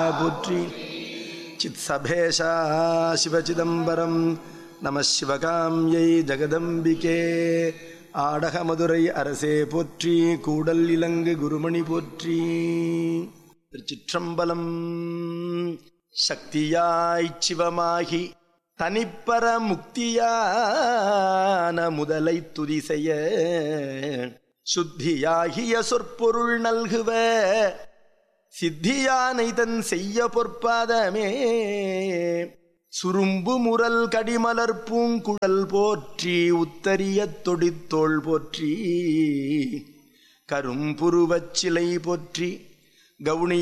போற்றி சித் சபேஷா சிவசிதம்பரம் நம சிவகாமியை ஜெகதம்பிகே ஆடக மதுரை அரசே போற்றி கூடல் இலங்கு குருமணி போற்றி திருச்சிற்றம்பலம் சக்தியாய்ச் சிவமாகி தனிப்பர முக்தியான முதலை துதி செய்ய சுத்தியாகிய சொற்பொருள் நல்குவ சித்தியானை தன் செய்ய பொற்பாதமே சுரும்பு முரல் கடிமலர் பூங்குழல் போற்றி உத்தரிய தொடித்தோள் போற்றி கரும்புருவச் சிலை போற்றி கவுனி